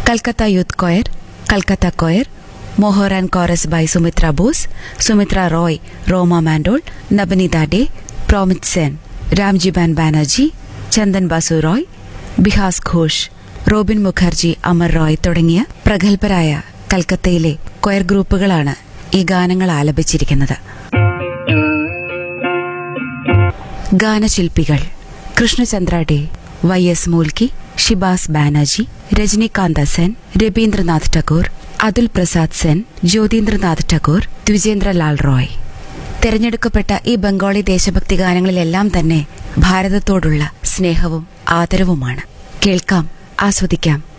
Calcutta youth choir Calcutta choir മോഹോറാൻ chorus by Sumitra Bose Sumitra Roy Roma Mandal Nabanita De Promit Sen Ramji ബാൻ ബാനർജി ചന്ദൻ ബാസു റോയ് ബിഹാസ് ഘോഷ് റോബിൻ മുഖർജി അമർ റോയ് തുടങ്ങിയ പ്രഗത്ഭരായ കൽക്കത്തയിലെ കൊയർ ഗ്രൂപ്പുകളാണ് ഈ ഗാനങ്ങൾ ആലപിച്ചിരിക്കുന്നത് ഗാനശില്പികൾ കൃഷ്ണചന്ദ്ര ഡേ വൈ എസ് മൂൽക്കി ഷിബാസ് ബാനർജി രജനീകാന്ത സെൻ രബീന്ദ്രനാഥ് ടാഗോർ അതുൽ പ്രസാദ് സെൻ ജ്യോതീന്ദ്രനാഥ് ടാഗോർ ദ്വിജേന്ദ്രലാൽ റോയ് തെരഞ്ഞെടുക്കപ്പെട്ട ഈ ബംഗാളി ദേശഭക്തി ഗാനങ്ങളിലെല്ലാം തന്നെ ഭാരതത്തോടുള്ള സ്നേഹവും ആദരവുമാണ് കേൾക്കാം ആസ്വദിക്കാം